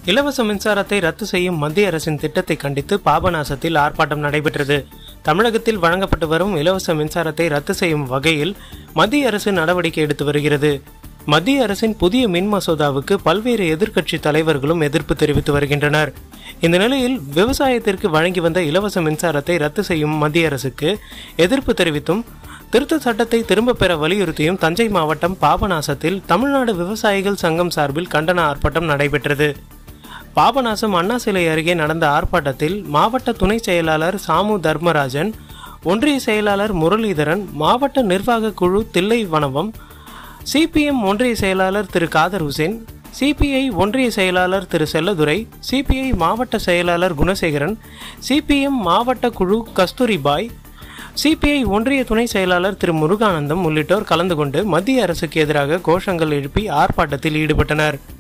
இலவச மின்சாரத்தை ரத்து செய்யும் மத்திய அரசின் திட்டத்தை கண்டித்து பாபநாசத்தில் ஆர்ப்பாட்டம் நடைபெற்றது தமிழகத்தில் வழங்கப்பட்டு வரும் இலவச மின்சாரத்தை ரத்து செய்யும் வகையில் மத்திய அரசு நடவடிக்கை எடுத்து வருகிறது மத்திய அரசின் புதிய மின் மசோதாவுக்கு பல்வேறு எதிர்க்கட்சி தலைவர்களும் எதிர்ப்பு தெரிவித்து வருகின்றனர் இந்த நிலையில் விவசாயத்திற்கு வழங்கி வந்த இலவச மின்சாரத்தை ரத்து செய்யும் மத்திய அரசுக்கு எதிர்ப்பு தெரிவித்தும் திருத்த சட்டத்தை திரும்பப் பெற வலியுறுத்தியும் தஞ்சை மாவட்டம் பாபநாசத்தில் தமிழ்நாடு விவசாயிகள் சங்கம் சார்பில் கண்டன ஆர்ப்பாட்டம் நடைபெற்றது பாபநாசம் அண்ணா சிலை அருகே நடந்த ஆர்ப்பாட்டத்தில் மாவட்ட துணை செயலாளர் சாமு தர்மராஜன் ஒன்றிய செயலாளர் முரளிதரன் மாவட்ட நிர்வாக குழு தில்லை வனவம் சிபிஎம் ஒன்றிய செயலாளர் திரு காதர் ஹுசேன் சிபிஐ ஒன்றிய செயலாளர் திரு செல்லதுரை சிபிஐ மாவட்ட செயலாளர் குணசேகரன் சிபிஎம் மாவட்ட குழு கஸ்தூரிபாய் சிபிஐ ஒன்றிய துணை செயலாளர் திரு முருகானந்தம் உள்ளிட்டோர் கலந்து கொண்டு மத்திய அரசுக்கு எதிராக கோஷங்கள் எழுப்பி ஆர்ப்பாட்டத்தில் ஈடுபட்டனர்